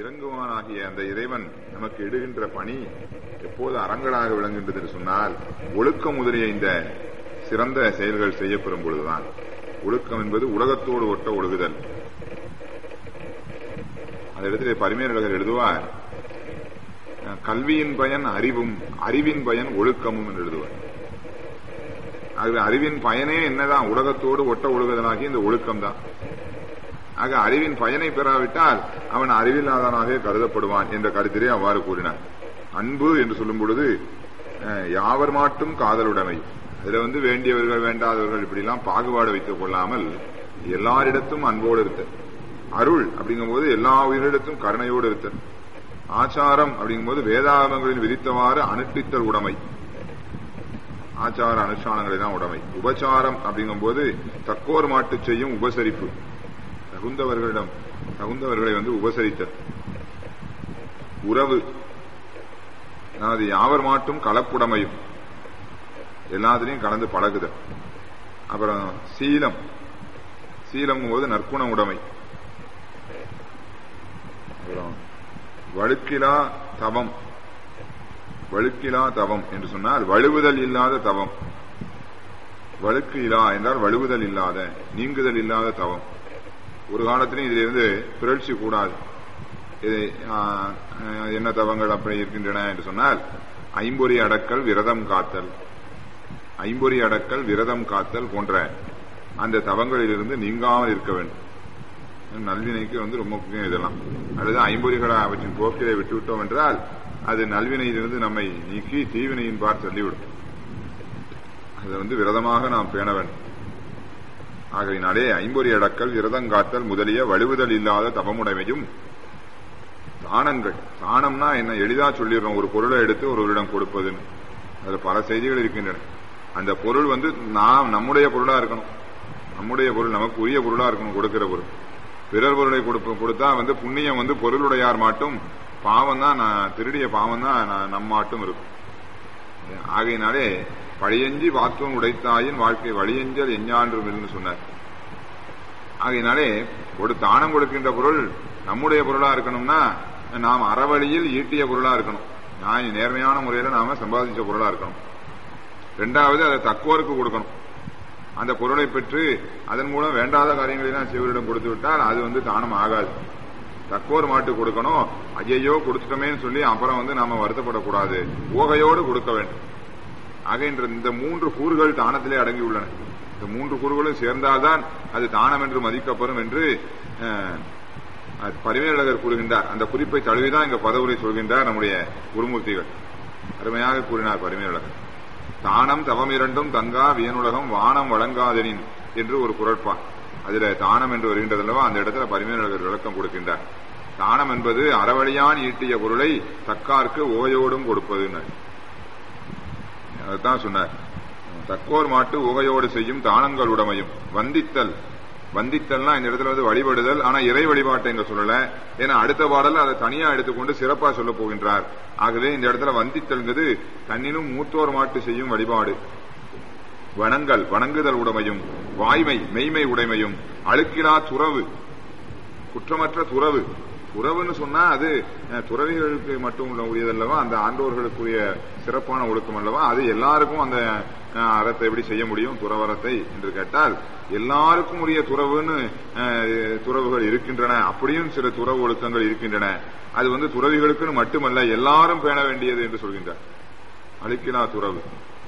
இறங்குவானாகிய அந்த இறைவன் நமக்கு இடுகின்ற பணி எப்போது அறங்களாக விளங்குகின்றது என்று சொன்னால் ஒழுக்கம் முதலிய இந்த சிறந்த செயல்கள் செய்யப்பெறும் பொழுதுதான் ஒழுக்கம் என்பது உலகத்தோடு ஒட்ட ஒழுகுதல் அந்த இடத்திலே பரிமேலழகர் எழுதுவார் அஹ், கல்வியின் பயன் அறிவும் அறிவின் பயன் ஒழுக்கமும் என்று எழுதுவார் ஆகவே அறிவின் பயனே என்னதான் உலகத்தோடு ஒட்ட ஒழுகுதலாகி இந்த ஒழுக்கம் தான் ஆக அறிவின் பயனை பெறாவிட்டால் அவன் அறிவில்லாதவனாக கருதப்படுவான் என்ற கருத்திலே அவ்வாறு கூறினார் அன்பு என்று சொல்லும் பொழுது அஹ், யாவர் மாட்டும் காதலுடைமை அதுல வந்து வேண்டியவர்கள் வேண்டாதவர்கள் இப்படிலாம் பாகுபாடு வைத்துக் கொள்ளாமல் எல்லாரிடத்தும் அன்போடு இருத்தல் அருள் அப்படிங்கும்போது எல்லா உயிரிடத்தும் கருணையோடு இருத்தல் ஆச்சாரம் அப்படிங்கும்போது வேதாகமங்களில் விதித்தவாறு அனுஷ்டித்தல் உடைமை ஆச்சார அனுஷ்டானங்களை தான் உடைமை உபச்சாரம் அப்படிங்கும்போது தக்கோர் மாட்டு செய்யும் உபசரிப்பு தகுந்தவர்களிடம் தகுந்தவர்களை வந்து உபசரித்தல் உறவு அதாவது யாவர் மாட்டும் கலப்புடைமையும் எல்லாத்திலையும் கலந்து பழகுதல் அப்புறம் சீலம் சீலம் போது நற்குண உடைமை அப்புறம் வழுக்கிலா தவம் வழுக்கிலா தவம் என்று சொன்னால் வழுவுதல் இல்லாத தவம் வழுக்கு இலா என்றால் வழுவுதல் இல்லாத நீங்குதல் இல்லாத தவம் ஒரு காலத்திலும் இதிலிருந்து பிறழ்ச்சி கூடாது இது ஆ, என்ன தவங்கள் அப்படி இருக்கின்றன என்று சொன்னால் ஐம்பொறி அடக்கல் விரதம் காத்தல் ஐம்பொறி அடக்கல் விரதம் காத்தல் போன்ற அந்த தவங்களிலிருந்து நீங்காமல் இருக்க வேண்டும் நல்வினைக்கு வந்து ரொம்ப முக்கியம் இதெல்லாம் அல்லது ஐம்பொறிகளை அவற்றின் போக்கிலே விட்டுவிட்டோம் என்றால் அது நல்வினையிலிருந்து நம்மை நீக்கி தீவினையின் பார் தள்ளிவிடும் அதை வந்து விரதமாக நாம் பேண வேண்டும் ஆகையினாலே ஐம்பொறி அடக்கல் விரதங்காத்தல் முதலிய வலுவுதல் இல்லாத தவமுடைமையும் தானங்கள் தானம்னா என்ன எளிதா சொல்லிடுறோம் ஒரு பொருளை எடுத்து ஒருவரிடம் கொடுப்பதுன்னு அதுல பல செய்திகள் இருக்கின்றன அந்த பொருள் வந்து நாம் நம்முடைய பொருளா இருக்கணும் நம்முடைய பொருள் நமக்கு உரிய பொருளா இருக்கணும் கொடுக்கிற பொருள் பிறர் பொருளை கொடுப்ப கொடுத்தா வந்து புண்ணியம் வந்து பொருளுடையார் மாட்டும் பாவம் தான் நான் திருடிய பாவம் தான் நம் மாட்டும் இருக்கும் ஆகையினாலே பழியஞ்சி வாத்துவம் உடைத்தாயின் வாழ்க்கை வழியஞ்சல் எஞ்ஞான்று சொன்னார் ஆகையினாலே ஒரு தானம் கொடுக்கின்ற பொருள் நம்முடைய பொருளா இருக்கணும்னா நாம் அறவழியில் ஈட்டிய பொருளா இருக்கணும் நான் நேர்மையான முறையில நாம சம்பாதிச்ச பொருளா இருக்கணும் ரெண்டாவது அதை தக்குவோருக்கு கொடுக்கணும் அந்த பொருளை பெற்று அதன் மூலம் வேண்டாத காரியங்களெல்லாம் சிவரிடம் கொடுத்து விட்டால் அது வந்து தானம் ஆகாது தக்கோர் மாட்டு கொடுக்கணும் ஐயையோ கொடுத்துட்டோமேன்னு சொல்லி அப்புறம் வந்து நாம வருத்தப்படக்கூடாது ஓகையோடு கொடுக்க வேண்டும் ஆக இன்ற இந்த மூன்று கூறுகள் தானத்திலே அடங்கியுள்ளன இந்த மூன்று கூறுகளும் சேர்ந்தால்தான் அது தானம் என்று மதிக்கப்படும் என்று பரிமையாளர் கூறுகின்றார் அந்த குறிப்பை தழுவிதான் இங்க பதவுரை சொல்கின்றார் நம்முடைய குருமூர்த்திகள் அருமையாக கூறினார் பரிமையாளர் தானம் தவம் இரண்டும் தங்கா வியனுலகம் வானம் வழங்காதனின் என்று ஒரு குரட்பான் அதுல தானம் என்று வருகின்றதல்லவா அந்த இடத்துல பரிமையாளர் விளக்கம் கொடுக்கின்றார் தானம் என்பது அறவழியான் ஈட்டிய பொருளை தக்கார்க்கு ஓயோடும் கொடுப்பதுன்னு அதுதான் சொன்னார் தக்கோர் மாட்டு உகையோடு செய்யும் தானங்கள் உடமையும் வந்தித்தல் வந்தித்தல்னா இந்த இடத்துல வந்து வழிபடுதல் ஆனா இறை வழிபாட்டை இங்க சொல்லல ஏன்னா அடுத்த பாடல அதை தனியா எடுத்துக்கொண்டு சிறப்பா சொல்ல போகின்றார் ஆகவே இந்த இடத்துல வந்தித்தல்ங்கிறது தன்னினும் மூத்தோர் மாட்டு செய்யும் வழிபாடு வனங்கள் வணங்குதல் உடைமையும் வாய்மை மெய்மை உடைமையும் அழுக்கிலா துறவு குற்றமற்ற துறவு துறவுன்னு சொன்னா அது துறவிகளுக்கு மட்டும் உள்ள உரியதல்லவா அந்த ஆண்டோர்களுக்குரிய சிறப்பான ஒழுக்கம் அல்லவா அது எல்லாருக்கும் அந்த அறத்தை எப்படி செய்ய முடியும் துறவரத்தை என்று கேட்டால் எல்லாருக்கும் உரிய துறவுன்னு துறவுகள் இருக்கின்றன அப்படியும் சில துறவு ஒழுக்கங்கள் இருக்கின்றன அது வந்து துறவிகளுக்குன்னு மட்டுமல்ல எல்லாரும் பேண வேண்டியது என்று சொல்கின்றார் அழுக்கிலா துறவு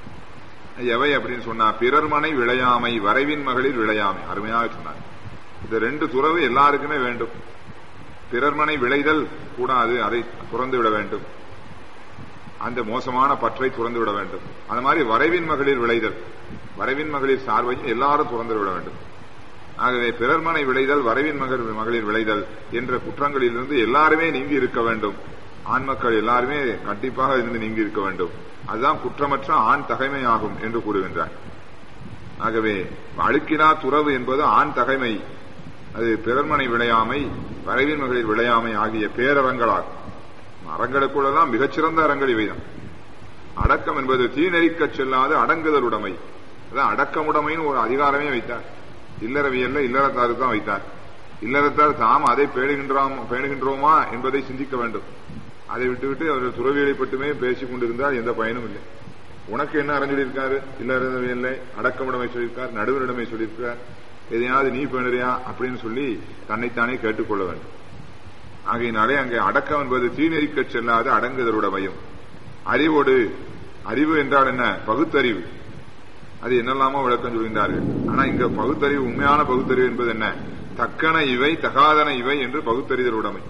எவை அப்படின்னு சொன்னா பிறர்மனை விளையாமை வரைவின் மகளிர் விளையாமை அருமையாக சொன்னார் இந்த ரெண்டு துறவு எல்லாருக்குமே வேண்டும் பிறர்மனை விளைதல் கூடாது அதை துறந்து விட வேண்டும் அந்த மோசமான பற்றை துறந்து விட வேண்டும் அந்த மாதிரி வரைவின் மகளிர் விளைதல் வரைவின் மகளிர் சார்பையும் எல்லாரும் துறந்து விட வேண்டும் ஆகவே பிறர்மனை விளைதல் வரைவின் மகள் மகளிர் விளைதல் என்ற குற்றங்களிலிருந்து எல்லாருமே நீங்கி இருக்க வேண்டும் ஆண் மக்கள் எல்லாருமே கண்டிப்பாக இருந்து நீங்கி இருக்க வேண்டும் அதுதான் குற்றமற்ற ஆண் தகைமையாகும் என்று கூறுகின்றார் ஆகவே அழுக்கினா துறவு என்பது ஆண் தகைமை அது பிறர்மனை விளையாமை வரைவின் மகளிர் விளையாமை ஆகிய பேரறங்களாகும் அறங்களுக்குள்ளதான் மிகச்சிறந்த அறங்கள் இவைதான் அடக்கம் என்பது தீநெறிக்க செல்லாத அடங்குதல் உடைமை அதான் அடக்கமுடைமைன்னு ஒரு அதிகாரமே வைத்தார் இல்லறவியல்ல இல்லறத்தாருக்கு தான் வைத்தார் இல்லறத்தார் தாம் அதை பேணுகின்றோம் பேணுகின்றோமா என்பதை சிந்திக்க வேண்டும் அதை விட்டுவிட்டு அவர்கள் துறவிகளை பட்டுமே பேசிக் கொண்டிருந்தால் எந்த பயனும் இல்லை உனக்கு என்ன அறிஞ்சிருக்காரு இல்லை அடக்கமுடைமை சொல்லியிருக்கார் நடுவரிடமை சொல்லியிருக்கார் எதையாவது நீ பேணுறியா அப்படின்னு சொல்லி தன்னைத்தானே கேட்டுக்கொள்ள வேண்டும் ஆகையினாலே அங்கே அடக்கம் என்பது தீநெறிக்கச் செல்லாத அடங்குதலுடைமையும் அறிவோடு அறிவு என்றால் என்ன பகுத்தறிவு அது என்னெல்லாமோ விளக்கம் சொல்கின்றார்கள் ஆனா இங்க பகுத்தறிவு உண்மையான பகுத்தறிவு என்பது என்ன தக்கன இவை தகாதன இவை என்று பகுத்தறிதல் உடைமை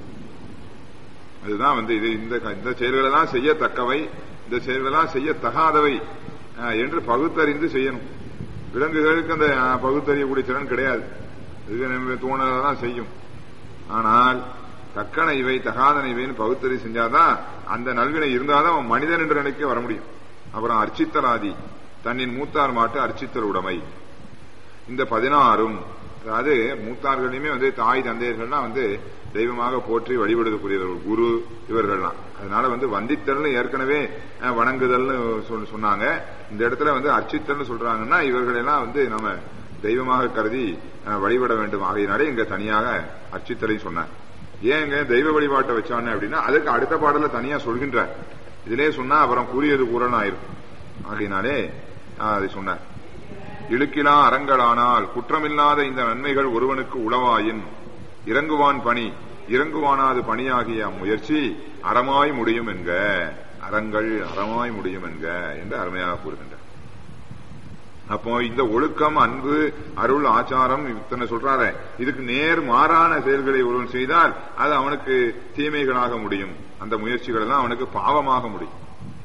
அதுதான் வந்து இது இந்த இந்த செயல்களை தான் செய்யத்தக்கவை இந்த செயல்களெல்லாம் செய்யத்தகாதவை என்று பகுத்தறிந்து செய்யணும் விலங்குகளுக்கு அந்த பகுத்தறியக்கூடிய திறன் கிடையாது இது தோணதான் செய்யும் ஆனால் தக்கன இவை தகாதன இவைன்னு பகுத்தறி செஞ்சாதான் அந்த நல்வினை இருந்தாதான் அவன் மனிதன் என்ற நிலைக்கு வர முடியும் அப்புறம் அர்ச்சித்தலாதி தன்னின் மூத்தார் மாட்டு அர்ச்சித்தல் உடைமை இந்த பதினாறும் அதாவது மூத்தார்களையுமே வந்து தாய் தந்தையர்கள்லாம் வந்து தெய்வமாக போற்றி வழிபடுறதுக்குரியவர்கள் குரு இவர்கள்லாம் அதனால வந்து வந்தித்தல்னு ஏற்கனவே வணங்குதல்னு சொன்னாங்க இந்த இடத்துல வந்து அர்ச்சித்தல்னு சொல்றாங்கன்னா இவர்களெல்லாம் வந்து நம்ம தெய்வமாக கருதி வழிபட வேண்டும் ஆகையினாலே இங்க தனியாக அர்ச்சித்தலை சொன்னார் ஏங்க தெய்வ வழிபாட்டை வச்சானே அப்படின்னா அதுக்கு அடுத்த பாடல தனியா சொல்கின்றார் இதிலே சொன்னா அப்புறம் கூறியது கூறணும் ஆயிருக்கும் ஆகையினாலே அதை சொன்னார் இழுக்கிலா அறங்களானால் குற்றமில்லாத இந்த நன்மைகள் ஒருவனுக்கு உளவாயின் இறங்குவான் பணி இறங்குவானாது பணியாகிய முயற்சி அறமாய் முடியும் என்க அறங்கள் அறமாய் முடியும் என்க என்று அருமையாக கூறுகின்றார் அப்போ இந்த ஒழுக்கம் அன்பு அருள் ஆச்சாரம் இத்தனை சொல்றாரு இதுக்கு நேர் மாறான செயல்களை ஒருவன் செய்தால் அது அவனுக்கு தீமைகளாக முடியும் அந்த முயற்சிகள் எல்லாம் அவனுக்கு பாவமாக முடியும்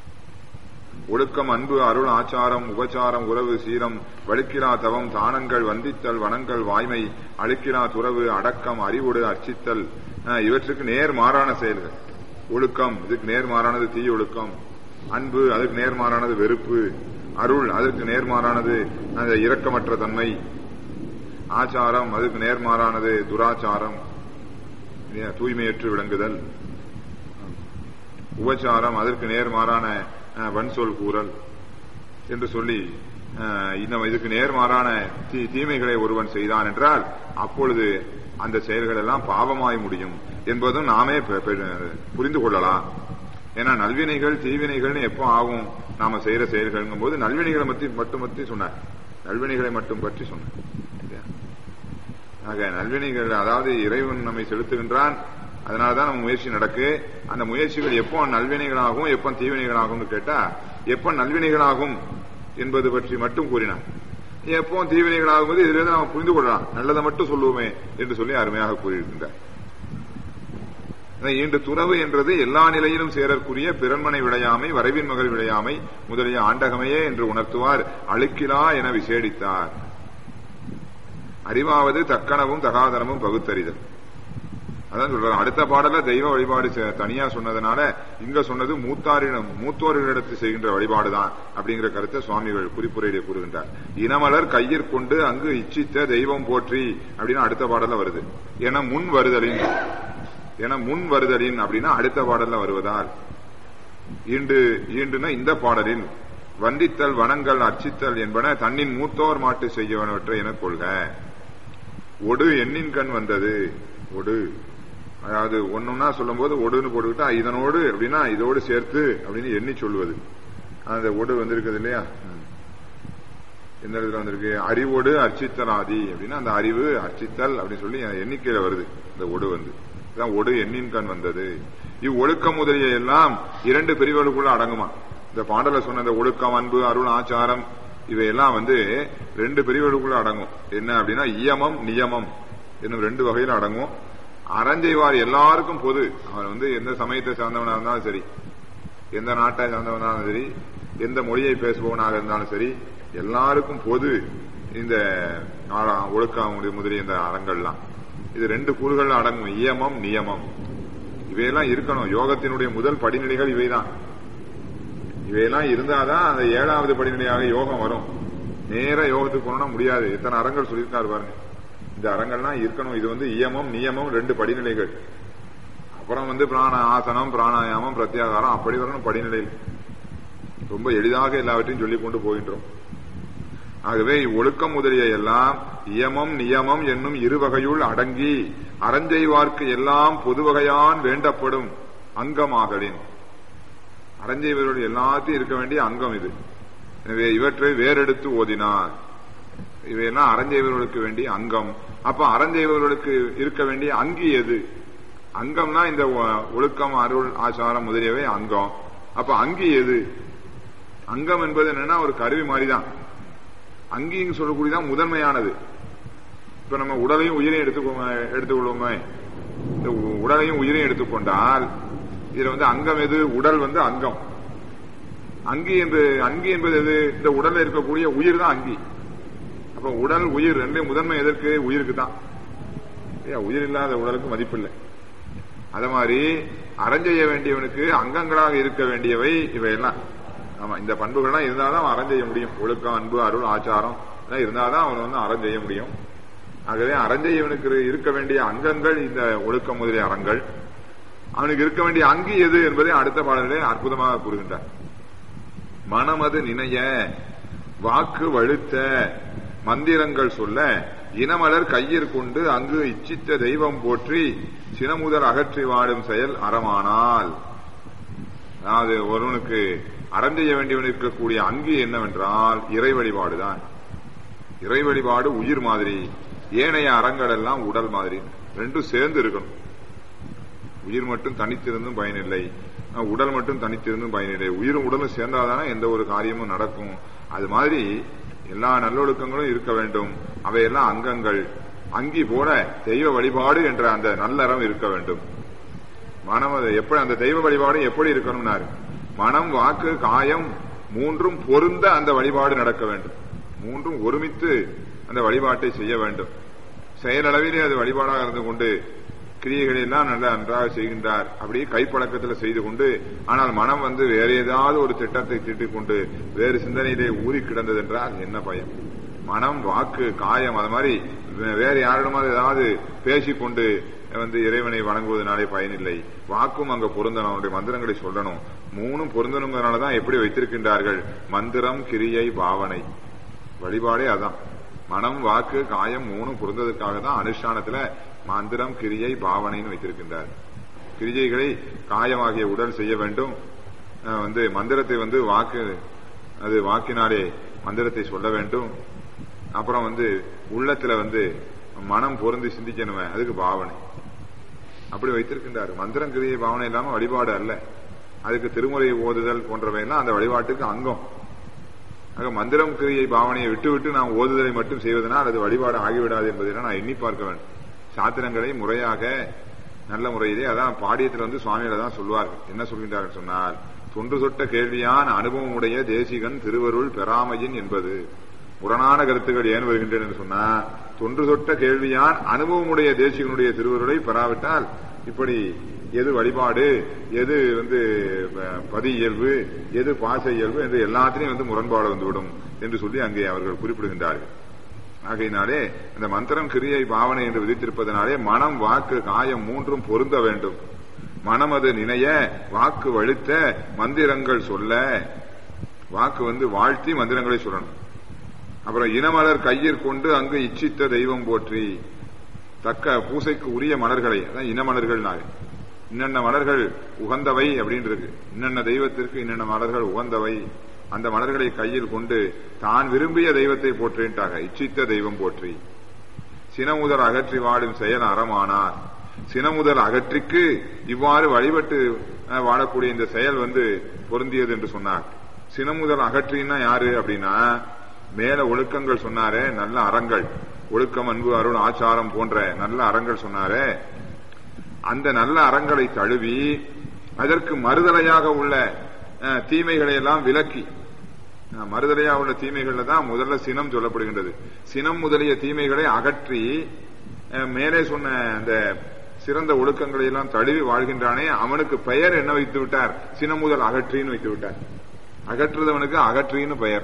ஒழுக்கம் அன்பு அருள் ஆச்சாரம் உபச்சாரம் உறவு சீரம் வழுக்கிலா தவம் தானங்கள் வந்தித்தல் வனங்கள் வாய்மை அழுக்கிலா துறவு அடக்கம் அறிவுடு அர்ச்சித்தல் இவற்றுக்கு நேர் மாறான செயல்கள் ஒழுக்கம் இதுக்கு நேர் மாறானது தீ ஒழுக்கம் அன்பு அதுக்கு நேர்மாறானது வெறுப்பு அருள் அதற்கு நேர்மாறானது அந்த இரக்கமற்ற தன்மை ஆச்சாரம் அதுக்கு நேர்மாறானது துராச்சாரம் தூய்மையற்று விளங்குதல் உபச்சாரம் அதற்கு நேர்மாறான வன்சொல் கூறல் என்று சொல்லி இன்னும் இதுக்கு நேர்மாறான தீமைகளை ஒருவன் செய்தான் என்றால் அப்பொழுது அந்த செயல்கள் எல்லாம் பாவமாய் முடியும் என்பதும் நாமே புரிந்து கொள்ளலாம் ஏன்னா நல்வினைகள் தீவினைகள்னு எப்போ ஆகும் நாம செய்யற செயல்கள் போது நல்வினைகளை பற்றி மட்டும் பற்றி சொன்னார் நல்வினைகளை மட்டும் பற்றி சொன்னார் ஆக நல்வினைகள் அதாவது இறைவன் நம்மை செலுத்துகின்றான் அதனாலதான் நம்ம முயற்சி நடக்கு அந்த முயற்சிகள் எப்போ நல்வினைகளாகும் எப்போ தீவினைகளாகும் கேட்டா எப்போ நல்வினைகளாகும் என்பது பற்றி மட்டும் கூறினார் எப்போ தீவினைகளாகும் போது இதுல இருந்து நம்ம புரிந்து கொள்ளலாம் நல்லதை மட்டும் சொல்லுவோமே என்று சொல்லி அருமையாக கூறியிருக்கின்றார் இன்று துறவு என்றது எல்லா நிலையிலும் சேரக்கூடிய பிறன்மனை விளையாமை வரைவின் மகள் விளையாமை முதலிய ஆண்டகமையே என்று உணர்த்துவார் அழுக்கிலா என விசேடித்தார் அறிவாவது தக்கனவும் தகாதனமும் பகுத்தறிதல் அதான் சொல்றாங்க அடுத்த பாடல தெய்வ வழிபாடு தனியா சொன்னதுனால இங்க சொன்னது மூத்தாரிடம் மூத்தோர்களிடத்து செய்கின்ற வழிபாடுதான் அப்படிங்கிற கருத்தை சுவாமிகள் குறிப்புரையிலே கூறுகின்றார் இனமலர் கையிற் கொண்டு அங்கு இச்சித்த தெய்வம் போற்றி அப்படின்னு அடுத்த பாடல வருது என முன் வருதலின் என முன் வருதலின் அப்படின்னா அடுத்த பாடல்ல வருவதால் ஈண்டு ஈண்டுனா இந்த பாடலில் வந்தித்தல் வனங்கள் அர்ச்சித்தல் என்பன தன்னின் மூத்தோர் மாட்டு செய்யவனவற்றை என கொள்க ஒடு எண்ணின் கண் வந்தது ஒடு அதாவது ஒண்ணுன்னா சொல்லும் போது ஒடுன்னு போட்டுக்கிட்டா இதனோடு அப்படின்னா இதோடு சேர்த்து அப்படின்னு எண்ணி சொல்லுவது அந்த ஒடு வந்திருக்குது இல்லையா எந்த இடத்துல வந்திருக்கு அறிவோடு அர்ச்சித்தலாதி அப்படின்னா அந்த அறிவு அர்ச்சித்தல் அப்படின்னு சொல்லி எண்ணிக்கையில வருது இந்த ஒடு வந்து இதான் ஒடு எண்ணின் கண் வந்தது இவ்வொழுக்கம் முதலிய எல்லாம் இரண்டு பிரிவுகளுக்குள்ள அடங்குமா இந்த பாடல சொன்ன இந்த ஒழுக்கம் அன்பு அருள் ஆச்சாரம் இவையெல்லாம் வந்து ரெண்டு பிரிவுகளுக்குள்ள அடங்கும் என்ன அப்படின்னா இயமம் நியமம் என்னும் ரெண்டு வகையில அடங்கும் அறஞ்செய்வார் எல்லாருக்கும் பொது அவன் வந்து எந்த சமயத்தை சார்ந்தவனா இருந்தாலும் சரி எந்த நாட்டை சார்ந்தவனாலும் சரி எந்த மொழியை பேசுபவனாக இருந்தாலும் சரி எல்லாருக்கும் பொது இந்த ஒழுக்கம் முதலிய இந்த அறங்கள்லாம் இது ரெண்டு கூறுகள் அடங்கும் இயமம் நியமம் இவையெல்லாம் இருக்கணும் யோகத்தினுடைய முதல் படிநிலைகள் இவைதான் இவையெல்லாம் இருந்தாதான் அந்த ஏழாவது படிநிலையாக யோகம் வரும் நேர யோகத்துக்கு போனோம்னா முடியாது எத்தனை அறங்கள் சொல்லியிருக்காரு பாருங்க இந்த அறங்கள்லாம் இருக்கணும் இது வந்து இயமம் நியமம் ரெண்டு படிநிலைகள் அப்புறம் வந்து பிராண ஆசனம் பிராணாயாமம் பிரத்யாகாரம் அப்படி வரணும் படிநிலையில் ரொம்ப எளிதாக எல்லாவற்றையும் சொல்லிக் கொண்டு போகின்றோம் ஆகவே ஒழுக்கம் முதலிய எல்லாம் இயமம் நியமம் என்னும் இருவகையுள் அடங்கி அறஞ்செய்வார்க்கு எல்லாம் பொதுவகையான் வேண்டப்படும் அங்கமாகலின் அறஞ்செய்வர்கள் எல்லாத்தையும் இருக்க வேண்டிய அங்கம் இது எனவே இவற்றை வேறெடுத்து ஓதினார் இவையெல்லாம் அறஞ்செய்வர்களுக்கு வேண்டிய அங்கம் அப்ப அறஞ்செய்வர்களுக்கு இருக்க வேண்டிய அங்கி எது அங்கம்னா இந்த ஒ- ஒழுக்கம் அருள் ஆச்சாரம் முதலியவை அங்கம் அப்ப அங்கி எது அங்கம் என்பது என்னன்னா ஒரு கருவி மாதிரிதான் அங்கின்னு சொல்லக்கூடியதான் முதன்மையானது இப்ப நம்ம உடலையும் உயிரையும் எடுத்துக்கோங்க எடுத்துக்கொள்வோமே இந்த உ- உடலையும் உயிரையும் எடுத்துக்கொண்டால் இதுல வந்து அங்கம் எது உடல் வந்து அங்கம் அங்கி என்று அங்கி என்பது எது இந்த உடல்ல இருக்கக்கூடிய உயிர் தான் அங்கி அப்ப உடல் உயிர் ரெண்டையும் முதன்மை எதற்கு உயிருக்கு தான் ஏன் உயிர் இல்லாத உடலுக்கு மதிப்பில்லை அத மாதிரி அறஞ்செய்ய வேண்டியவனுக்கு அங்கங்களாக இருக்க வேண்டியவை இவையெல்லாம் ஆமா இந்த பண்புகள்லாம் இருந்தாதான் அவன் அறஞ்செய்ய முடியும் ஒழுக்கம் அன்பு அருள் ஆச்சாரம் இதெல்லாம் இருந்தாதான் அவன் வந்து அறம் செய்ய முடியும் ஆகவே அறஞ்செய்யவனுக்கு இருக்க வேண்டிய அங்கங்கள் இந்த ஒழுக்கம் முதலிய அறங்கள் அவனுக்கு இருக்க வேண்டிய அங்கி எது என்பதை அடுத்த பாடலிலே அற்புதமாக கூறுகின்றார் மனமது நினைய வாக்கு வழுத்த மந்திரங்கள் சொல்ல இனமலர் கையிற் கொண்டு அங்கு இச்சித்த தெய்வம் போற்றி சினமுதல் அகற்றி வாடும் செயல் அறமானால் அதாவது ஒருவனுக்கு அறம் செய்ய வேண்டியவன் இருக்கக்கூடிய அங்கி என்னவென்றால் இறை வழிபாடுதான் இறை வழிபாடு உயிர் மாதிரி ஏனைய அறங்கள் எல்லாம் உடல் மாதிரி ரெண்டும் சேர்ந்து இருக்கணும் உயிர் மட்டும் தனித்திருந்தும் பயனில்லை அஹ் உடல் மட்டும் தனித்திருந்தும் பயனில்லை உயிரும் உடலும் சேர்ந்தாதானே எந்த ஒரு காரியமும் நடக்கும் அது மாதிரி எல்லா நல்லொழுக்கங்களும் இருக்க வேண்டும் அவையெல்லாம் அங்கங்கள் அங்கி போல தெய்வ வழிபாடு என்ற அந்த நல்லறம் இருக்க வேண்டும் மனம் அது எப்படி அந்த தெய்வ வழிபாடு எப்படி இருக்கணும்னாரு மனம் வாக்கு காயம் மூன்றும் பொருந்த அந்த வழிபாடு நடக்க வேண்டும் மூன்றும் ஒருமித்து அந்த வழிபாட்டை செய்ய வேண்டும் செயலளவிலே அது வழிபாடாக இருந்து கொண்டு கிரியைகளை எல்லாம் நல்லா நன்றாக செய்கின்றார் அப்படியே கைப்பழக்கத்தில் செய்து கொண்டு ஆனால் மனம் வந்து வேற ஏதாவது ஒரு திட்டத்தை தீட்டிக் கொண்டு வேறு சிந்தனையிலே ஊறி கிடந்தது என்றால் என்ன பயன் மனம் வாக்கு காயம் அது மாதிரி வே- வேற யாரிடமாவது ஏதாவது பேசிக்கொண்டு வந்து இறைவனை வணங்குவதனாலே பயனில்லை வாக்கும் அங்க பொருந்தணும் அவனுடைய மந்திரங்களை சொல்லணும் மூணும் பொருந்தணுங்கிறனாலதான் எப்படி வைத்திருக்கின்றார்கள் மந்திரம் கிரியை பாவனை வழிபாடே அதான் மனம் வாக்கு காயம் மூணும் பொருந்ததற்காக தான் அனுஷ்டானத்துல மந்திரம் கிரியை பாவனைன்னு வைத்திருக்கின்றார் கிரிஜைகளை காயமாகிய உடல் செய்ய வேண்டும் அஹ் வந்து மந்திரத்தை வந்து வாக்கு அது வாக்கினாலே மந்திரத்தை சொல்ல வேண்டும் அப்புறம் வந்து உள்ளத்துல வந்து மனம் பொருந்தி சிந்திக்கணுமே அதுக்கு பாவனை அப்படி வைத்திருக்கின்றார் மந்திரம் கிரியை பாவனை இல்லாம வழிபாடு அல்ல அதுக்கு திருமுறை ஓதுதல் போன்றவையெல்லாம் அந்த வழிபாட்டுக்கு அங்கம் ஆக மந்திரம் கிரியை பாவனையை விட்டு விட்டு நாம் ஓதுதலை மட்டும் செய்வதனால் அது வழிபாடு ஆகிவிடாது என்பதை நான் எண்ணி பார்க்க வேண்டும் சாத்திரங்களை முறையாக நல்ல முறையிலே அதான் பாடியத்தில் வந்து சுவாமிகளை தான் சொல்வார்கள் என்ன சொல்கின்றார்கள் சொன்னால் தொன்று தொட்ட கேள்வியான் அனுபவம் உடைய தேசிகன் திருவருள் பெறாமையின் என்பது முரணான கருத்துக்கள் ஏன் வருகின்றன என்று சொன்னா தொன்று தொட்ட கேள்வியான் அனுபவமுடைய தேசிகனுடைய திருவருளை பெறாவிட்டால் இப்படி எது வழிபாடு எது வந்து அஹ், பதி இயல்பு எது பாச இயல்பு என்று எல்லாத்திலையும் வந்து முரண்பாடு வந்துவிடும் என்று சொல்லி அங்கே அவர்கள் குறிப்பிடுகின்றார்கள் ஆகையினாலே அந்த மந்திரம் கிரியை பாவனை என்று விதித்திருப்பதனாலே மனம் வாக்கு காயம் மூன்றும் பொருந்த வேண்டும் மனம் அது நினைய வாக்கு வழுத்த மந்திரங்கள் சொல்ல வாக்கு வந்து வாழ்த்தி மந்திரங்களை சொல்லணும் அப்புறம் இனமலர் கையிற் கொண்டு அங்கு இச்சித்த தெய்வம் போற்றி தக்க பூசைக்கு உரிய மலர்களை அதான் இனமலர்கள் இன்னென்ன மலர்கள் உகந்தவை அப்படின்னு இருக்கு இன்னென்ன தெய்வத்திற்கு இன்னென்ன மலர்கள் உகந்தவை அந்த மலர்களை கையில் கொண்டு தான் விரும்பிய தெய்வத்தை போற்றேன்ட்டாக இச்சித்த தெய்வம் போற்றி சினமுதல் அகற்றி வாடும் செயல் அறமானார் சினமுதல் அகற்றிக்கு இவ்வாறு வழிபட்டு அஹ், வாழக்கூடிய இந்த செயல் வந்து பொருந்தியது என்று சொன்னார் சினமுதல் அகற்றின்னா யாரு அப்படின்னா மேல ஒழுக்கங்கள் சொன்னாரே நல்ல அறங்கள் ஒழுக்கம் அன்பு அருள் ஆச்சாரம் போன்ற நல்ல அறங்கள் சொன்னாரே அந்த நல்ல அறங்களை தழுவி அதற்கு மறுதலையாக உள்ள அஹ், தீமைகளை எல்லாம் விலக்கி அஹ், மறுதலையா உள்ள தீமைகள்ல தான் முதல்ல சினம் சொல்லப்படுகின்றது சினம் முதலிய தீமைகளை அகற்றி அஹ், மேலே சொன்ன அந்த சிறந்த ஒழுக்கங்களை எல்லாம் தழுவி வாழ்கின்றானே அவனுக்கு பெயர் என்ன வைத்து விட்டார் சினம் முதல் அகற்றின்னு வைத்து விட்டார் அகற்றுதவனுக்கு அகற்றின்னு பெயர்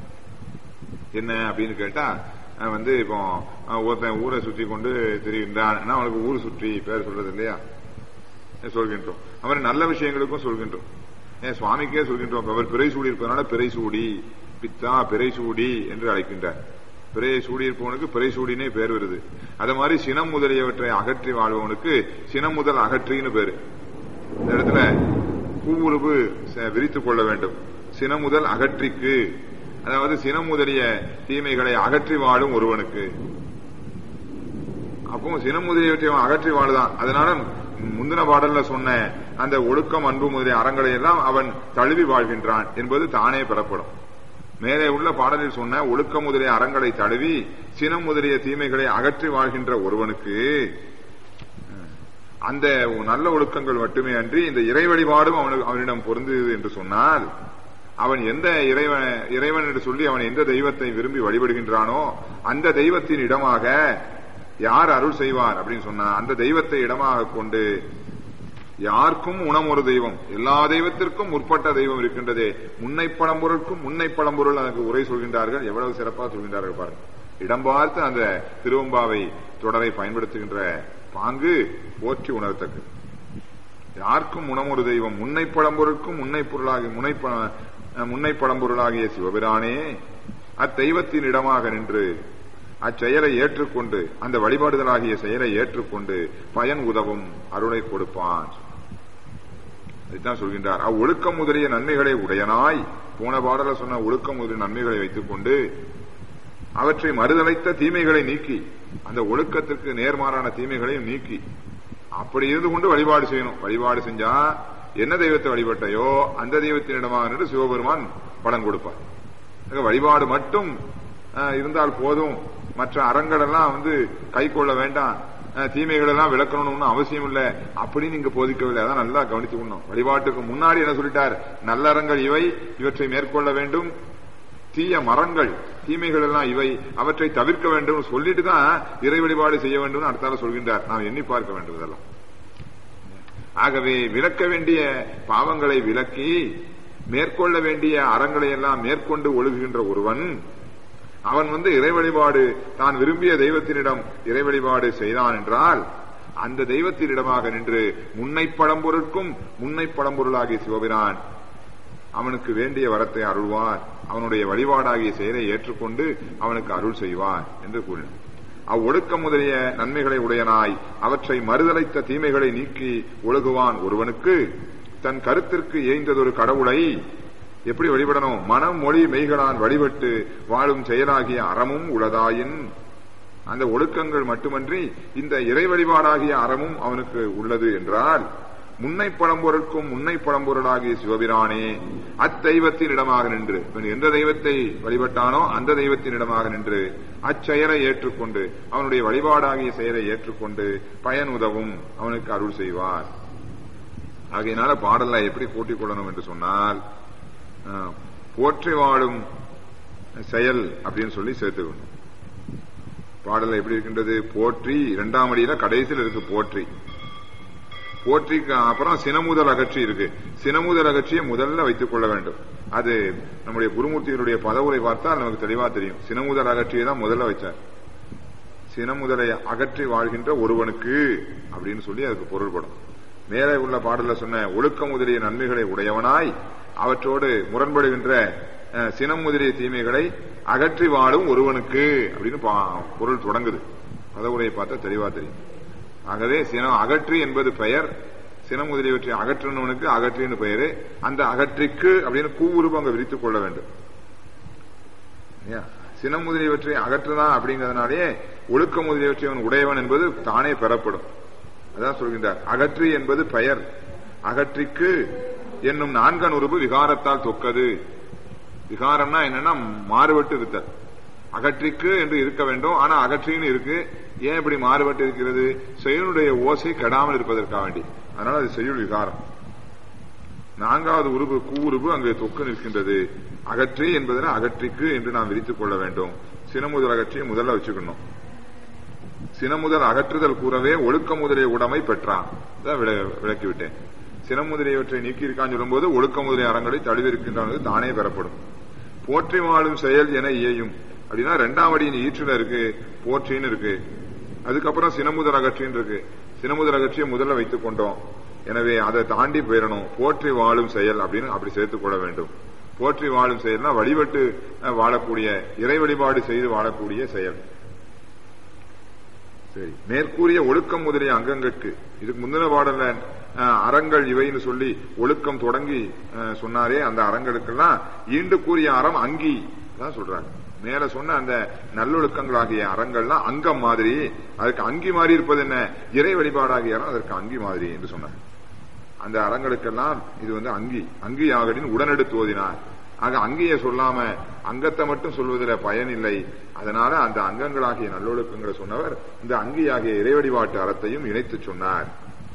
என்ன அப்படின்னு கேட்டா அஹ், வந்து இப்போ அஹ், ஒருத்தன் ஊரை சுற்றி கொண்டு திரிகின்றான் அவனுக்கு ஊர் சுற்றி பேர் சொல்றது இல்லையா அஹ் சொல்கின்றோம் அவன் நல்ல விஷயங்களுக்கும் சொல்கின்றோம் ஏன் சுவாமிக்கே சொல்கின்றோம் அவர் பிறை சூடி இருப்பதனால பிறை சூடி பித்தா பிறை சூடி என்று அழைக்கின்றார் பிறையை சூடியிருப்பவனுக்கு பிறை சூடினே பேர் வருது அது மாதிரி சினம் முதலியவற்றை அகற்றி வாழ்பவனுக்கு சினம் முதல் அகற்றின்னு பேரு இந்த இடத்துல கூவுருவு விரித்துக் கொள்ள வேண்டும் சினம் முதல் அகற்றிக்கு அதாவது சினம் முதலிய தீமைகளை அகற்றி வாழும் ஒருவனுக்கு அப்போ சினம் முதலியவற்றை அவன் அகற்றி வாழுதான் அதனால முந்தின பாடல்ல சொன்ன அந்த ஒழுக்கம் அன்பு முதலிய அறங்களை எல்லாம் அவன் தழுவி வாழ்கின்றான் என்பது தானே பெறப்படும் மேலே உள்ள பாடலில் சொன்ன ஒழுக்கம் முதலிய அறங்களை தழுவி சினம் முதலிய தீமைகளை அகற்றி வாழ்கின்ற ஒருவனுக்கு அந்த நல்ல ஒழுக்கங்கள் மட்டுமே அன்றி இந்த இறை வழிபாடும் அவனுக்கு அவனிடம் பொருந்தது என்று சொன்னால் அவன் எந்த இறைவன் இறைவன் என்று சொல்லி அவன் எந்த தெய்வத்தை விரும்பி வழிபடுகின்றானோ அந்த தெய்வத்தின் இடமாக யார் அருள் செய்வார் அப்படின்னு சொன்னா அந்த தெய்வத்தை இடமாக கொண்டு யாருக்கும் உணம் ஒரு தெய்வம் எல்லா தெய்வத்திற்கும் முற்பட்ட தெய்வம் இருக்கின்றதே முன்னை பழம்பொருளுக்கும் முன்னை பழம்பொருள் அதற்கு உரை சொல்கின்றார்கள் எவ்வளவு சிறப்பாக சொல்கின்றார்கள் பாருங்க இடம் பார்த்து அந்த திருவம்பாவை தொடரை பயன்படுத்துகின்ற பாங்கு போற்றி உணர்த்தக்கு யாருக்கும் உணமொரு தெய்வம் முன்னை பழம்பொருளுக்கும் முன்னை பொருளாகி முனை முன்னை பழம்பொருளாகிய சிவபிரானே அத்தெய்வத்தின் இடமாக நின்று அச்செயலை ஏற்றுக்கொண்டு அந்த வழிபாடுதலாகிய செயலை ஏற்றுக்கொண்டு பயன் உதவும் அருளை கொடுப்பான் இதுதான் சொல்கின்றார் அவ்வொழுக்கம் முதலிய நன்மைகளை உடையனாய் போன பாடல சொன்ன ஒழுக்கம் முதலிய நன்மைகளை வைத்துக் கொண்டு அவற்றை மறுதலைத்த தீமைகளை நீக்கி அந்த ஒழுக்கத்திற்கு நேர்மாறான தீமைகளையும் நீக்கி அப்படி இருந்து கொண்டு வழிபாடு செய்யணும் வழிபாடு செஞ்சா என்ன தெய்வத்தை வழிபட்டையோ அந்த தெய்வத்தினிடமாக நின்று சிவபெருமான் பலன் கொடுப்பார் வழிபாடு மட்டும் இருந்தால் போதும் மற்ற அறங்கள் எல்லாம் வந்து கை கொள்ள வேண்டாம் தீமைகள் எல்லாம் விளக்கணும்னு அவசியம் இல்ல அப்படின்னு இங்க போதிக்கவில்லை அதான் நல்லா கவனித்துக்கணும் வழிபாட்டுக்கு முன்னாடி என்ன சொல்லிட்டார் நல்ல அறங்கள் இவை இவற்றை மேற்கொள்ள வேண்டும் தீய மரங்கள் தீமைகள் எல்லாம் இவை அவற்றை தவிர்க்க வேண்டும் சொல்லிட்டு தான் இறை வழிபாடு செய்ய வேண்டும் அடுத்தால சொல்கின்றார் நாம் எண்ணி பார்க்க வேண்டும் இதெல்லாம் ஆகவே விளக்க வேண்டிய பாவங்களை விலக்கி மேற்கொள்ள வேண்டிய அறங்களை எல்லாம் மேற்கொண்டு ஒழுகுகின்ற ஒருவன் அவன் வந்து இறை வழிபாடு தான் விரும்பிய தெய்வத்தினிடம் இறை வழிபாடு செய்தான் என்றால் அந்த தெய்வத்தினிடமாக நின்று முன்னை பழம்பொருட்கும் முன்னை பழம்பொருளாகிய சிவபிரான் அவனுக்கு வேண்டிய வரத்தை அருள்வார் அவனுடைய வழிபாடாகிய செயலை ஏற்றுக்கொண்டு அவனுக்கு அருள் செய்வார் என்று கூறினார் அவ்வொடுக்கம் முதலிய நன்மைகளை உடையனாய் அவற்றை மறுதலைத்த தீமைகளை நீக்கி ஒழுகுவான் ஒருவனுக்கு தன் கருத்திற்கு ஏய்ந்ததொரு கடவுளை எப்படி வழிபடணும் மனம் மொழி மெய்களான் வழிபட்டு வாழும் செயலாகிய அறமும் உளதாயின் அந்த ஒழுக்கங்கள் மட்டுமன்றி இந்த இறை வழிபாடாகிய அறமும் அவனுக்கு உள்ளது என்றால் முன்னை பழம்பொருட்கும் முன்னை பழம்பொருளாகிய சிவபிரானே அத்தெய்வத்தின் இடமாக நின்று எந்த தெய்வத்தை வழிபட்டானோ அந்த தெய்வத்தின் இடமாக நின்று அச்செயலை ஏற்றுக்கொண்டு அவனுடைய வழிபாடாகிய செயலை ஏற்றுக்கொண்டு பயன் உதவும் அவனுக்கு அருள் செய்வார் ஆகையினால பாடலை எப்படி கூட்டிக் கொள்ளணும் என்று சொன்னால் போற்றி வாழும் செயல் அப்படின்னு சொல்லி சேர்த்துக்கணும் பாடல எப்படி இருக்கின்றது போற்றி இரண்டாம் அடியில கடைசியில் இருக்கு போற்றி போற்றிக்கு அப்புறம் சினமுதல் அகற்றி இருக்கு சினமுதல் அகற்றியை முதல்ல வைத்துக் கொள்ள வேண்டும் அது நம்முடைய குருமூர்த்திகளுடைய பதவுரை பார்த்தால் நமக்கு தெளிவா தெரியும் சினமுதல் அகற்றியை தான் முதல்ல வச்சார் சினமுதலை அகற்றி வாழ்கின்ற ஒருவனுக்கு அப்படின்னு சொல்லி அதுக்கு பொருள்படும் மேலே உள்ள பாடல சொன்ன ஒழுக்க முதலிய நன்மைகளை உடையவனாய் அவற்றோடு முரண்படுகின்ற சினம் முதலிய தீமைகளை அகற்றி வாழும் ஒருவனுக்கு அப்படின்னு பொருள் தொடங்குது பதவுரையை பார்த்தா தெளிவா தெரியும் ஆகவே சினம் அகற்றி என்பது பெயர் சினம் முதலியவற்றை அகற்றினவனுக்கு அகற்றின்னு பெயரு அந்த அகற்றிக்கு அப்படின்னு கூவுருவு அங்க விரித்துக் கொள்ள வேண்டும் சினம் முதலியவற்றை அகற்றுதான் அப்படிங்கிறதுனாலே ஒழுக்க முதலியவற்றை அவன் உடையவன் என்பது தானே பெறப்படும் அதான் சொல்கின்றார் அகற்றி என்பது பெயர் அகற்றிக்கு என்னும் நான்கன் உறுப்பு விகாரத்தால் தொக்கது விகாரம்னா என்னன்னா மாறுபட்டு இருத்தல் அகற்றிக்கு என்று இருக்க வேண்டும் ஆனா அகற்றின்னு இருக்கு ஏன் இப்படி மாறுபட்டு இருக்கிறது செயலுடைய ஓசை கெடாமல் இருப்பதற்காக வேண்டி அதனால அது செய்யுள் விகாரம் நான்காவது உருவு கூறுவு அங்கே தொக்கு நிற்கின்றது அகற்றி என்பதனை அகற்றிக்கு என்று நாம் விரித்துக் கொள்ள வேண்டும் சினமுதல் அகற்றியை முதல்ல வச்சுக்கணும் சினமுதல் அகற்றுதல் கூறவே ஒழுக்க முதலிய உடைமை பெற்றான் விளக்கிவிட்டேன் சினம் முதலியவற்றை நீக்கி இருக்கான்னு சொல்லும்போது ஒழுக்க முதலிய அறங்களை தழுவிருக்கின்றது தானே பெறப்படும் போற்றி வாழும் செயல் என இயையும் அப்படின்னா ரெண்டாம் அடியின் ஈற்றுல இருக்கு போற்றின்னு இருக்கு அதுக்கப்புறம் சினமுதல் அகற்றின்னு இருக்கு சினமுதல் அகற்றியை முதல்ல வைத்துக் கொண்டோம் எனவே அதை தாண்டி போயிடணும் போற்றி வாழும் செயல் அப்படின்னு அப்படி சேர்த்துக் கொள்ள வேண்டும் போற்றி வாழும் செயல்னா வழிபட்டு அஹ், வாழக்கூடிய இறை வழிபாடு செய்து வாழக்கூடிய செயல் சரி மேற்கூறிய ஒழுக்கம் முதலிய அங்கங்களுக்கு இதுக்கு முந்தின பாடல்ல அஹ், அறங்கள் இவைன்னு சொல்லி ஒழுக்கம் தொடங்கி அஹ், சொன்னாரே அந்த அறங்களுக்கெல்லாம் ஈண்டு கூறிய அறம் அங்கி தான் சொல்றாங்க மேல சொன்ன அந்த நல்லொழுக்கங்களாகிய அறங்கள்லாம் அங்கம் மாதிரி அதுக்கு அங்கி மாதிரி இருப்பது என்ன இறை வழிபாடாகிய அறம் அதற்கு அங்கி மாதிரி என்று சொன்னார் அந்த அறங்களுக்கெல்லாம் இது வந்து அங்கி அங்கி ஆகடின் உடனெடுத்து ஓதினார் ஆக அங்கியை சொல்லாம அங்கத்தை மட்டும் சொல்வதில் பயன் இல்லை அதனால அந்த அங்கங்களாகிய நல்லொழுக்கங்களை சொன்னவர் இந்த அங்கியாகிய இறைவழிபாட்டு அறத்தையும் இணைத்து சொன்னார்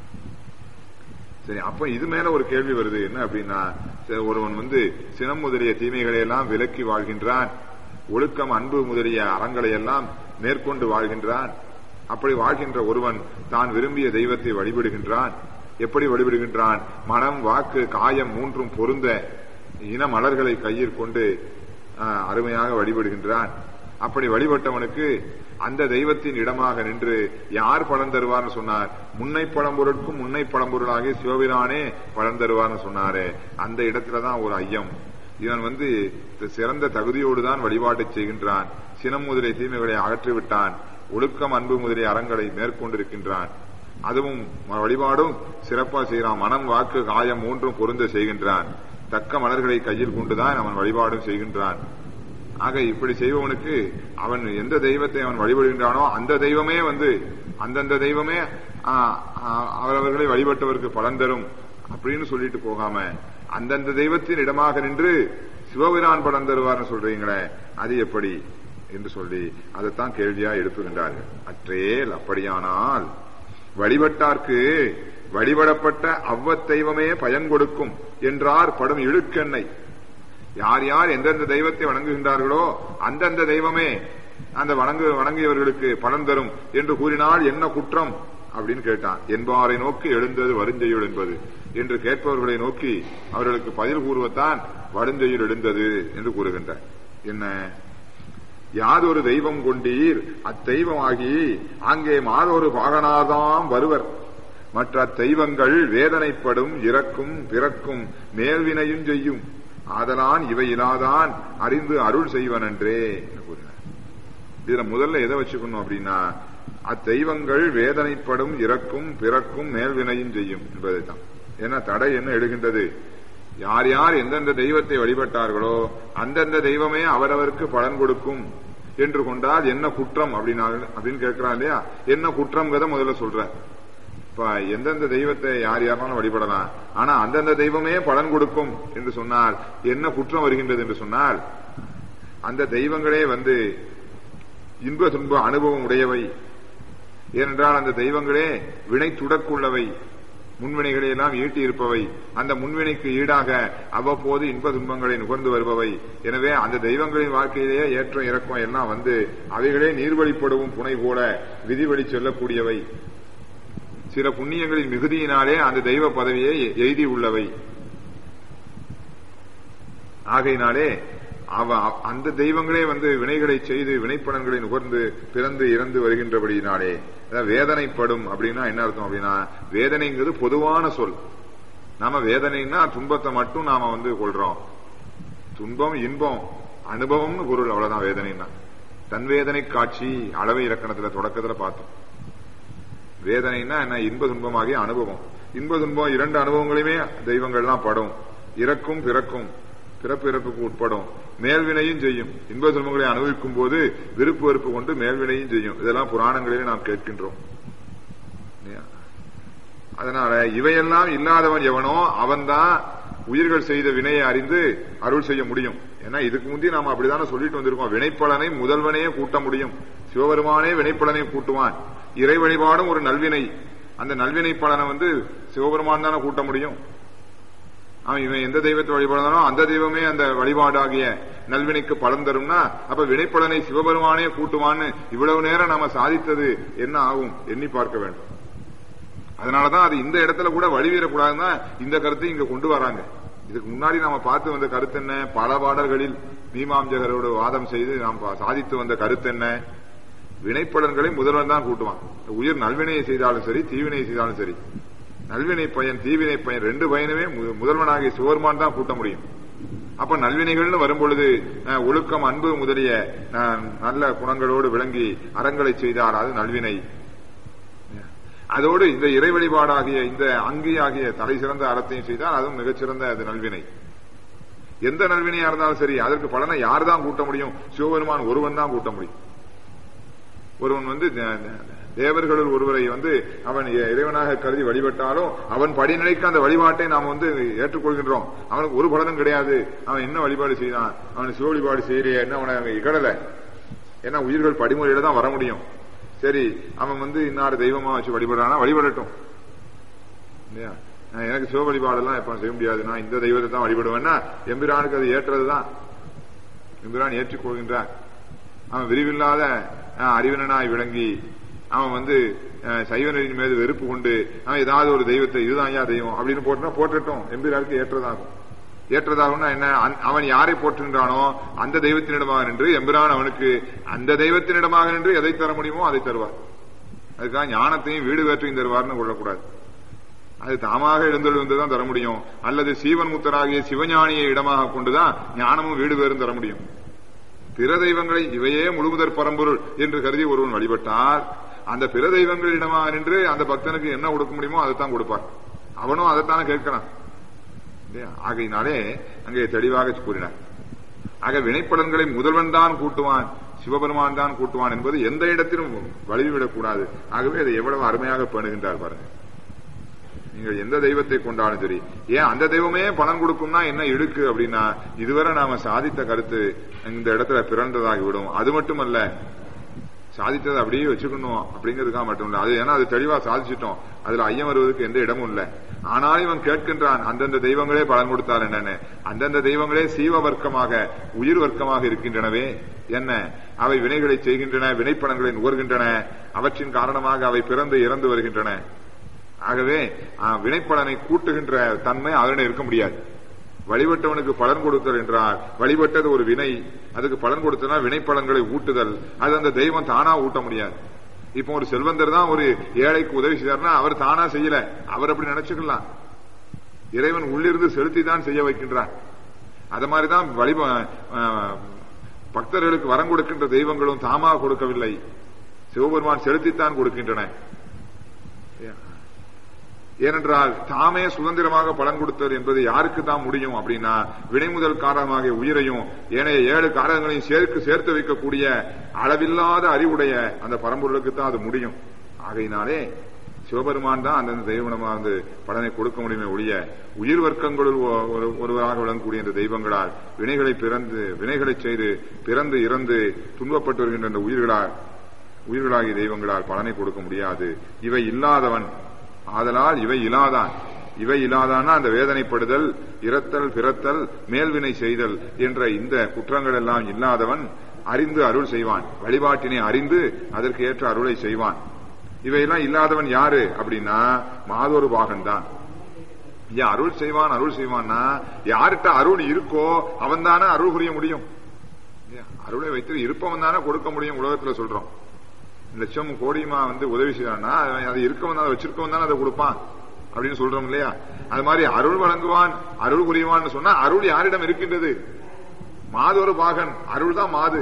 சரி அப்ப இது மேல ஒரு கேள்வி வருது என்ன அப்படின்னா சரி, ஒருவன் வந்து சினம் முதலிய தீமைகளை எல்லாம் விலக்கி வாழ்கின்றான் ஒழுக்கம் அன்பு முதலிய அறங்களை எல்லாம் மேற்கொண்டு வாழ்கின்றான் அப்படி வாழ்கின்ற ஒருவன் தான் விரும்பிய தெய்வத்தை வழிபடுகின்றான் எப்படி வழிபடுகின்றான் மனம் வாக்கு காயம் மூன்றும் பொருந்த இன மலர்களை கையில் கொண்டு ஆஹ், அருமையாக வழிபடுகின்றான் அப்படி வழிபட்டவனுக்கு அந்த தெய்வத்தின் இடமாக நின்று யார் பலன் தருவார்னு சொன்னார் முன்னை பழம்பொருட்கும் முன்னை பழம்பொருளாகிய சிவபிரானே பலன் தருவார்னு சொன்னாரு அந்த இடத்துலதான் ஒரு ஐயம் இவன் வந்து சிறந்த தகுதியோடு தான் வழிபாட்டை செய்கின்றான் சினம் முதலிய தீமைகளை அகற்றிவிட்டான் ஒழுக்கம் அன்பு முதலிய அறங்களை மேற்கொண்டிருக்கின்றான் அதுவும் வழிபாடும் சிறப்பா செய்கிறான் மனம் வாக்கு காயம் மூன்றும் பொருந்த செய்கின்றான் தக்க மலர்களை கையில் கொண்டுதான் அவன் வழிபாடும் செய்கின்றான் ஆக இப்படி செய்பவனுக்கு அவன் எந்த தெய்வத்தை அவன் வழிபடுகின்றானோ அந்த தெய்வமே வந்து அந்தந்த தெய்வமே ஆ, ஆ, அவரவர்களை வழிபட்டவருக்கு பலன் தரும் அப்படின்னு சொல்லிட்டு போகாம அந்தந்த தெய்வத்தின் இடமாக நின்று சிவபிரான் பலன் தருவார்னு சொல்றீங்களே அது எப்படி என்று சொல்லி அதைத்தான் கேள்வியா எழுப்புகின்றார்கள் அற்றேல் அப்படியானால் வழிபட்டார்க்கு வழிபடப்பட்ட அவ்வத் தெய்வமே பயன் கொடுக்கும் என்றார் படும் இழுக்கெண்ணை யார் யார் எந்தெந்த தெய்வத்தை வணங்குகின்றார்களோ அந்தந்த தெய்வமே அந்த வணங்கு வணங்கியவர்களுக்கு பலன் தரும் என்று கூறினால் என்ன குற்றம் அப்படின்னு கேட்டான் என்பாரை நோக்கி எழுந்தது வருஞ்செய்யுள் என்பது என்று கேட்பவர்களை நோக்கி அவர்களுக்கு பதில் கூறுவத்தான் வருஞ்செய்யுள் எழுந்தது என்று கூறுகின்றார் என்ன யாதொரு தெய்வம் கொண்டீர் அத்தெய்வமாகி அங்கே மாதொரு பாகனாதாம் வருவர் மற்ற அத்தெய்வங்கள் வேதனைப்படும் இறக்கும் பிறக்கும் மேல்வினையும் செய்யும் ஆதலான் இவை இலாதான் அறிந்து அருள் செய்வனன்றே என்று கூறினார் இதுல முதல்ல எதை வச்சுக்கணும் அப்படின்னா அத்தெய்வங்கள் வேதனைப்படும் இறக்கும் பிறக்கும் மேல்வினையும் செய்யும் என்பதைத்தான் ஏன்னா தடை என்ன எழுகின்றது யார் யார் எந்தெந்த தெய்வத்தை வழிபட்டார்களோ அந்தந்த தெய்வமே அவரவருக்கு பலன் கொடுக்கும் என்று கொண்டால் என்ன குற்றம் அப்படின்னா அப்படின்னு கேட்கிறான் இல்லையா என்ன குற்றம்ங்கிறத முதல்ல சொல்ற இப்ப எந்தெந்த தெய்வத்தை யார் யாருனாலும் வழிபடலாம் ஆனா அந்தந்த தெய்வமே பலன் கொடுக்கும் என்று சொன்னால் என்ன குற்றம் வருகின்றது என்று சொன்னால் அந்த தெய்வங்களே வந்து இன்ப துன்ப அனுபவம் உடையவை ஏனென்றால் அந்த தெய்வங்களே வினை துடக்குள்ளவை முன்வினைகளை எல்லாம் ஈட்டி இருப்பவை அந்த முன்வினைக்கு ஈடாக அவ்வப்போது இன்ப துன்பங்களை நுகர்ந்து வருபவை எனவே அந்த தெய்வங்களின் வாழ்க்கையிலேயே ஏற்றம் இறக்கம் எல்லாம் வந்து அவைகளே நீர்வழிப்படவும் புனை போல விதிவழி செல்லக்கூடியவை சில புண்ணியங்களின் மிகுதியினாலே அந்த தெய்வ பதவியை எய்தி உள்ளவை ஆகையினாலே அவ அந்த தெய்வங்களே வந்து வினைகளை செய்து வினைப்படங்களை நுகர்ந்து பிறந்து இறந்து வருகின்றபடியினாலே அதாவது வேதனைப்படும் அப்படின்னா என்ன அர்த்தம் அப்படின்னா வேதனைங்கிறது பொதுவான சொல் நாம வேதனைன்னா துன்பத்தை மட்டும் நாம வந்து கொள்றோம் துன்பம் இன்பம் அனுபவம்னு பொருள் அவ்வளவுதான் வேதனைன்னா தன் வேதனை காட்சி அளவை இலக்கணத்துல தொடக்கத்துல பார்த்தோம் வேதனைன்னா என்ன இன்ப துன்பமாகிய அனுபவம் இன்ப துன்பம் இரண்டு அனுபவங்களையுமே தெய்வங்கள்லாம் படும் இறக்கும் பிறக்கும் பிறப்பு இறப்புக்கு உட்படும் மேல்வினையும் செய்யும் இன்ப துன்பங்களை அனுபவிக்கும் போது விருப்பு வெறுப்பு கொண்டு மேல்வினையும் செய்யும் இதெல்லாம் புராணங்களிலே நாம் கேட்கின்றோம் இல்லையா? அதனால இவையெல்லாம் இல்லாதவன் எவனோ அவன்தான் உயிர்கள் செய்த வினையை அறிந்து அருள் செய்ய முடியும் ஏன்னா இதுக்கு முந்தைய நாம அப்படிதானே சொல்லிட்டு வந்திருக்கோம் வினைப்பலனை முதல்வனே கூட்ட முடியும் சிவபெருமானே வினைப்பலனை கூட்டுவான் இறை வழிபாடும் ஒரு நல்வினை அந்த நல்வினை பலனை வந்து சிவபெருமான் தானே கூட்ட முடியும் அவன் இவன் எந்த தெய்வத்தை வழிபடுறானோ அந்த தெய்வமே அந்த வழிபாடாகிய நல்வினைக்கு பலன் தரும்னா அப்ப வினைப்பலனை சிவபெருமானே கூட்டுவான்னு இவ்வளவு நேரம் நாம சாதித்தது என்ன ஆகும் எண்ணி பார்க்க வேண்டும் அதனாலதான் அது இந்த இடத்துல கூட வழிவீரக்கூடாதுன்னா இந்த கருத்தை இங்க கொண்டு வராங்க இதுக்கு முன்னாடி நாம பார்த்து வந்த கருத்து என்ன பல பாடல்களில் மீமாம்சகரோடு வாதம் செய்து நாம் பா- சாதித்து வந்த கருத்து என்ன வினைப்பலன்களை முதல்வன் தான் கூட்டுவான் உயிர் நல்வினையை செய்தாலும் சரி தீவினையை செய்தாலும் சரி நல்வினை பயன் தீவினை பயன் ரெண்டு பயனுமே மு- முதல்வனாகிய சிவருமான் தான் கூட்ட முடியும் அப்ப நல்வினைகள்னு வரும் பொழுது அஹ், ஒழுக்கம் அன்பு முதலிய அஹ், நல்ல குணங்களோடு விளங்கி அறங்களை செய்தால் அது நல்வினை அதோடு இந்த இறை வழிபாடாகிய இந்த அங்கி ஆகிய தலை சிறந்த அறத்தையும் செய்தால் அதுவும் மிகச்சிறந்த அது நல்வினை எந்த நல்வினையா இருந்தாலும் சரி அதற்கு பலனை யார் தான் கூட்ட முடியும் சிவபெருமான் ஒருவன் தான் கூட்ட முடியும் ஒருவன் வந்து தே- தே- தேவர்களுள் ஒருவரை வந்து அவன் இ- இறைவனாக கருதி வழிபட்டாலும் அவன் படிநிலைக்கு அந்த வழிபாட்டை நாம் வந்து ஏற்றுக்கொள்கின்றோம் அவனுக்கு ஒரு பலனும் கிடையாது அவன் என்ன வழிபாடு செய்தான் அவன் சிவ வழிபாடு செய்யறிய என்ன அவனை அங்க இகழல ஏன்னா உயிர்கள் படிமுறையில தான் வர முடியும் சரி அவன் வந்து இன்னார் தெய்வமா வச்சு வழிபடுறானா வழிபடட்டும் இல்லையா நான் எனக்கு சிவ வழிபாடெல்லாம் எப்ப செய்ய முடியாது நான் இந்த தெய்வத்தை தான் வழிபடுவேன்னா எம்பிரானுக்கு அது ஏற்றதுதான் எம்பிரான் ஏற்றுக்கொள்கின்றான் அவன் விரிவில்லாத அஹ், அறிவினனாய் விளங்கி அவன் வந்து அஹ், சைவனரின் மீது வெறுப்பு கொண்டு அவன் ஏதாவது ஒரு தெய்வத்தை இதுதான் ஐயா தெய்வம் அப்படின்னு போட்டுனா போட்டுட்டோம் எம்பிரானுக்கு ஏற்றதாகும் ஏற்றதாகும்னா என்ன அந்- அவன் யாரை போற்றுகின்றானோ அந்த தெய்வத்தினிடமாக நின்று எம்பிரான் அவனுக்கு அந்த தெய்வத்தினிடமாக நின்று எதை தர முடியுமோ அதை தருவார் அதுக்காக ஞானத்தையும் வீடு வேற்றையும் தருவார்னு கொள்ளக்கூடாது அது தாமாக எழுந்தொழி வந்து தான் தர முடியும் அல்லது சீவன் முத்தராகிய சிவஞானியை இடமாக கொண்டுதான் ஞானமும் வீடு வேறும் தர முடியும் பிற தெய்வங்களை இவையே முழுமுதற் பரம்பொருள் என்று கருதி ஒருவன் வழிபட்டால் அந்த பிற தெய்வங்களிடமாக நின்று அந்த பக்தனுக்கு என்ன கொடுக்க முடியுமோ அதைத்தான் கொடுப்பார் அவனும் அதைத்தானே கேட்கிறான் இல்லையா? ஆகையினாலே அங்கே தெளிவாக கூறினார் ஆக வினைப்படன்களை முதல்வன் தான் கூட்டுவான் சிவபெருமான் தான் கூட்டுவான் என்பது எந்த இடத்திலும் வழிவிடக் கூடாது ஆகவே அதை எவ்வளவு அருமையாக பேணுகின்றார் பாருங்க நீங்கள் எந்த தெய்வத்தை கொண்டாலும் சரி ஏன் அந்த தெய்வமே பலன் கொடுக்கும்னா என்ன இழுக்கு அப்படின்னா இதுவரை நாம சாதித்த கருத்து இந்த இடத்துல பிறந்ததாகி விடும் அது மட்டுமல்ல சாதித்ததை அப்படியே வச்சுக்கணும் அப்படிங்கிறதுக்காக மட்டும் இல்ல அது ஏன்னா அது தெளிவா சாதிச்சிட்டோம் அதுல ஐயம் வருவதற்கு எந்த இடமும் இல்ல ஆனாலும் இவன் கேட்கின்றான் அந்தந்த தெய்வங்களே பலன் கொடுத்தார் என்னன்னு அந்தந்த தெய்வங்களே சீவ வர்க்கமாக உயிர் வர்க்கமாக இருக்கின்றனவே என்ன அவை வினைகளை செய்கின்றன வினைப்பணங்களை நுகர்கின்றன அவற்றின் காரணமாக அவை பிறந்து இறந்து வருகின்றன ஆகவே ஆ, வினைப்பலனை கூட்டுகின்ற தன்மை அதனிடம் இருக்க முடியாது வழிபட்டவனுக்கு பலன் கொடுத்தல் என்றால் வழிபட்டது ஒரு வினை அதுக்கு பலன் கொடுத்தனா வினைப்பலன்களை ஊட்டுதல் அது அந்த தெய்வம் தானா ஊட்ட முடியாது இப்போ ஒரு செல்வந்தர் தான் ஒரு ஏழைக்கு உதவி செய்தார்னா அவர் தானா செய்யல அவர் அப்படி நினைச்சுக்கலாம் இறைவன் உள்ளிருந்து செலுத்தி தான் செய்ய வைக்கின்றான் அது மாதிரிதான் வழிப ஆ, பக்தர்களுக்கு வரம் கொடுக்கின்ற தெய்வங்களும் தாமா கொடுக்கவில்லை சிவபெருமான் செலுத்தித்தான் கொடுக்கின்றன ஏனென்றால் தாமே சுதந்திரமாக பலன் கொடுத்தது என்பது யாருக்கு தான் முடியும் அப்படின்னா வினைமுதல் காரணமாக உயிரையும் ஏனைய ஏழு காரகங்களையும் சேர்த்து சேர்த்து வைக்கக்கூடிய அளவில்லாத அறிவுடைய அந்த பரம்பொருளுக்கு தான் அது முடியும் ஆகையினாலே சிவபெருமான் தான் அந்தந்த தெய்வனமாக வந்து பலனை கொடுக்க முடியுமே ஒழிய உயிர் வர்க்கங்களுள் ஒ- ஒரு- ஒருவராக விளங்கக்கூடிய இந்த தெய்வங்களால் வினைகளை பிறந்து வினைகளை செய்து பிறந்து இறந்து துன்பப்பட்டு வருகின்ற இந்த உயிர்களால் உயிர்களாகிய தெய்வங்களால் பலனை கொடுக்க முடியாது இவை இல்லாதவன் ஆதலால் இவை இலாதான் இவை இலாதானா அந்த வேதனைப்படுதல் இறத்தல் பிறத்தல் மேல்வினை செய்தல் என்ற இந்த குற்றங்கள் எல்லாம் இல்லாதவன் அறிந்து அருள் செய்வான் வழிபாட்டினை அறிந்து அதற்கு ஏற்ற அருளை செய்வான் இவையெல்லாம் இல்லாதவன் யாரு அப்படின்னா மாதொரு பாகன் தான் ஏன் அருள் செய்வான் அருள் செய்வான்னா யார்கிட்ட அருள் இருக்கோ அவன் தானே அருள் புரிய முடியும் இல்லையா? அருளை வைத்து இருப்பவன் தானே கொடுக்க முடியும் உலகத்துல சொல்றோம் லட்சம் கோடியுமா வந்து உதவி செய்யறான்னா அவன் அதை இருக்கவன் அதை வச்சிருக்கவன் தானே அதை கொடுப்பான் அப்படின்னு சொல்றோம் இல்லையா அது மாதிரி அருள் வழங்குவான் அருள் புரிவான்னு சொன்னா அருள் யாரிடம் இருக்கின்றது மாதொரு பாகன் அருள் தான் மாது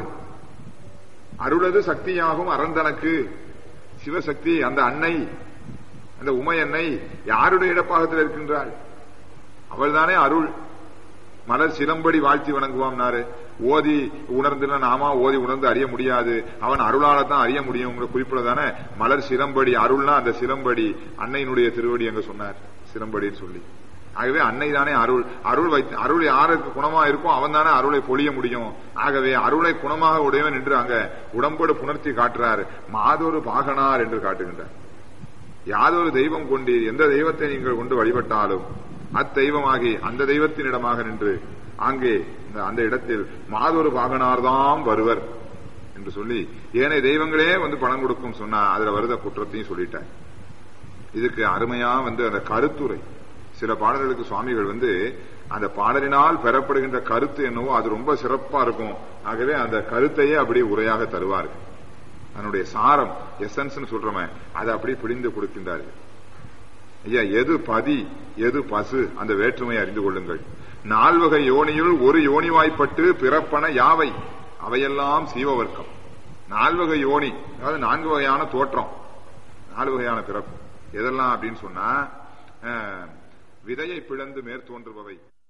அருளது சக்தியாகும் அறந்தனக்கு சிவசக்தி அந்த அன்னை அந்த உமை அன்னை யாருடைய இடப்பாகத்தில் இருக்கின்றாள் அவள்தானே அருள் மலர் சிலம்படி வாழ்த்தி வணங்குவாம்னாரு ஓதி உணர்ந்துன்னா நாமா ஓதி உணர்ந்து அறிய முடியாது அவன் அருளால தான் அறிய முடியுங்கிற குறிப்பிட தானே மலர் சிலம்படி அருள்னா அந்த சிலம்படி அன்னையினுடைய திருவடி அங்க சொன்னார் சிலம்படின்னு சொல்லி ஆகவே அன்னை தானே அருள் அருள் வைத்து அருள் யாருக்கு குணமா இருக்கோ அவன் தானே அருளை பொழிய முடியும் ஆகவே அருளை குணமாக உடையவன் என்று அங்க உடம்போடு புணர்த்தி காட்டுறார் மாதொரு பாகனார் என்று காட்டுகின்றார் யாதொரு தெய்வம் கொண்டீர் எந்த தெய்வத்தை நீங்கள் கொண்டு வழிபட்டாலும் அத்தெய்வமாகி அந்த தெய்வத்தினிடமாக நின்று அங்கே இந்த- அந்த இடத்தில் மாதொரு பாகனார்தாம் வருவர் என்று சொல்லி ஏனைய தெய்வங்களே வந்து பணம் கொடுக்கும் சொன்னா அதுல வருத குற்றத்தையும் சொல்லிட்டார் இதுக்கு அருமையா வந்து அந்த கருத்துரை சில பாடல்களுக்கு சுவாமிகள் வந்து அந்த பாடலினால் பெறப்படுகின்ற கருத்து என்னவோ அது ரொம்ப சிறப்பா இருக்கும் ஆகவே அந்த கருத்தையே அப்படியே உரையாக தருவார்கள் அதனுடைய சாரம் எசன்ஸ் சொல்றோமே அதை அப்படியே பிடிந்து கொடுக்கின்றார்கள் ஐயா எது பதி எது பசு அந்த வேற்றுமையை அறிந்து கொள்ளுங்கள் நால்வகை யோனியுள் ஒரு யோனிவாய்ப்பட்டு பிறப்பன யாவை அவையெல்லாம் சீவவர்க்கம் நால்வகை யோனி அதாவது நான்கு வகையான தோற்றம் நாலு வகையான பிறப்பு எதெல்லாம் அப்படின்னு சொன்னா அஹ், விதையை பிளந்து மேற்தோன்றுபவை